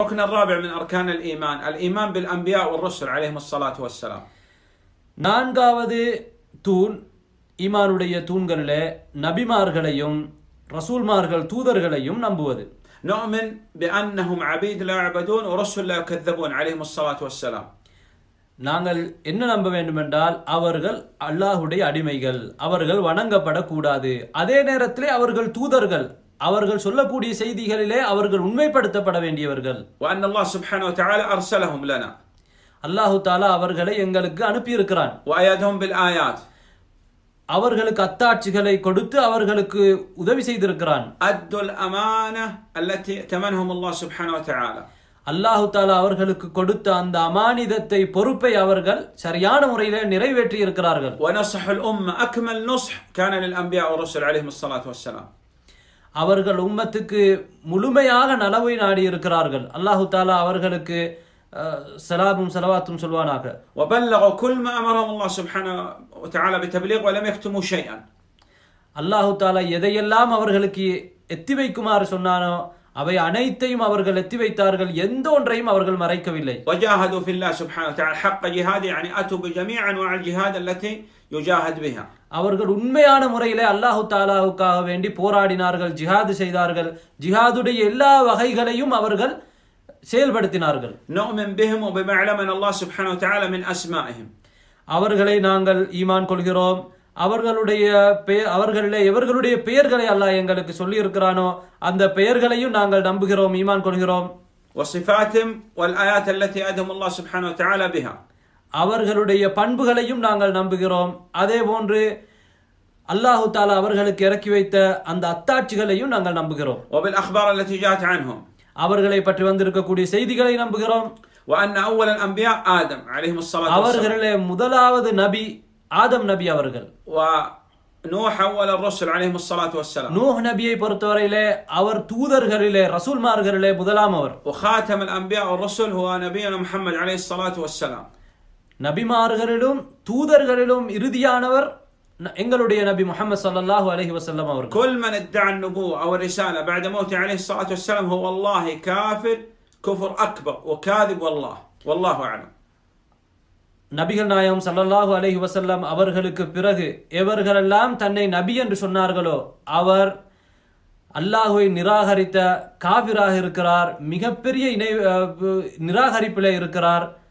الركن الرابع من أركان الإيمان الإيمان بالأنبياء والرسل عليهم الصلاة والسلام நான்காவது தூண் ஈமானுடைய தூண்களிலே நபிமார்களையும் ரசூல்மார்கள் தூதர்களையும் நம்புவது نؤمن بأنهم عبيد لا يعبدون ورسل لا يكذبون عليهم الصلاة والسلام நாங்கள் என்ன நம்ப வேண்டுமென்றால் அவர்கள் அல்லாஹுடைய அடிமைகள் அவர்கள் வணங்கப்படக்கூடாது அதே நேரத்திலே அவர்கள் தூதர்கள் அவர்கள் சொல்லக்கூடிய செய்திகளிலே அவர்கள் உண்மைப்படுத்தப்பட வேண்டியவர்கள் وأن الله سبحانه وتعالى أرسلهم لنا அல்லாஹு தாலா அவர்களை எங்களுக்கு அனுப்பியிருக்கிறான் وأيدهم بالآيات அவர்களுக்கு அத்தாட்சிகளை கொடுத்து அவர்களுக்கு உதவி செய்திருக்கிறான் أدوا الأمانة التي ائتمنهم الله سبحانه وتعالى அல்லாஹு தாலா அவர்களுக்கு கொடுத்த அந்த அமானிதத்தை பொறுப்பை அவர்கள் சரியான முறையிலே நிறைவேற்றி இருக்கிறார்கள் ونصح الأمة أكمل نصح كان للأنبياء والرسل عليهم الصلاة والسلام அவர்கள் உம்மத்துக்கு முழுமையாக நலவை நாடி இருக்கிறார்கள் அல்லாஹு தாலா அவர்களுக்கு அஹ், சலாமும் சலவாத்தும் சொல்வானாக وبلغوا كل ما أمرهم الله سبحانه وتعالى بتبليغ ولم يكتموا شيئا அல்லாஹு தாலா எதையெல்லாம் அவர்களுக்கு எத்தி வைக்குமாறு சொன்னானோ அவை அனைத்தையும் அவர்கள் எத்தி வைத்தார்கள் எந்த ஒன்றையும் அவர்கள் மறைக்கவில்லை وجاهدوا في الله سبحانه وتعالى حق جهاد يعني أتوا بجميع أنواع الجهاد التي يجاهد بها அவர்கள் உண்மையான முறையிலே அல்லாஹு தாலாவுக்காக வேண்டி போராடினார்கள் ஜிஹாது செய்தார்கள் ஜிஹாதுடைய எல்லா வகைகளையும் அவர்கள் செயல்படுத்தினார்கள் نؤمن بهم وبما علمنا الله سبحانه وتعالى من أسمائهم அவர்களை நாங்கள் ஈமான் கொள்கிறோம் அவர்களுடைய பெயர் அவர்களிலே எவர்களுடைய பெயர்களை அல்லாஹ் எங்களுக்கு சொல்லி இருக்கிறானோ அந்த பெயர்களையும் நாங்கள் நம்புகிறோம் ஈமான் கொள்கிறோம் وصفاتهم والآيات التي أدهم الله سبحانه وتعالى بها அவர்களுடைய பண்புகளையும் நாங்கள் நம்புகிறோம் அதே போன்று அல்லாஹு தாலா அவர்களுக்கு இறக்கி வைத்த அந்த அத்தாட்சிகளையும் நாங்கள் நம்புகிறோம் وبالأخبار التي جاءت عنهم அவர்களை பற்றி வந்திருக்கக்கூடிய செய்திகளை நம்புகிறோம் وأن أول الأنبياء آدم عليهم الصلاة والسلام அவர்களிலே முதலாவது நபி ஆதம் நபி அவர்கள் ونوح أول الرسل عليهم الصلاة والسلام நூஹ் நபியை பொறுத்தவரையிலே அவர் தூதர்களிலே ரசூல்மார்களிலே முதலாம் அவர் وخاتم الأنبياء والرسل هو نبينا محمد عليه الصلاة والسلام நபிமார்களிலும் தூதர்களிலும் இறுதியானவர் ந- எங்களுடைய நபி முஹம்மது ஸல்லல்லாஹு அலைஹி வஸல்லம் அவர்கள் كل من ادعى النبوة أو الرسالة بعد موته عليه الصلاة والسلام هو والله كافر كفر أكبر وكاذب والله والله أعلم நபிகள் நாயகம் ஸல்லல்லாஹு அலைஹி வஸல்லம் அவர்களுக்கு பிறகு எவர்களெல்லாம் தன்னை நபி என்று சொன்னார்களோ அவர் அல்லாஹுவை நிராகரித்த காபிராக இருக்கிறார் மிகப்பெரிய இணை அஹ், நிராகரிப்பிலே இருக்கிறார்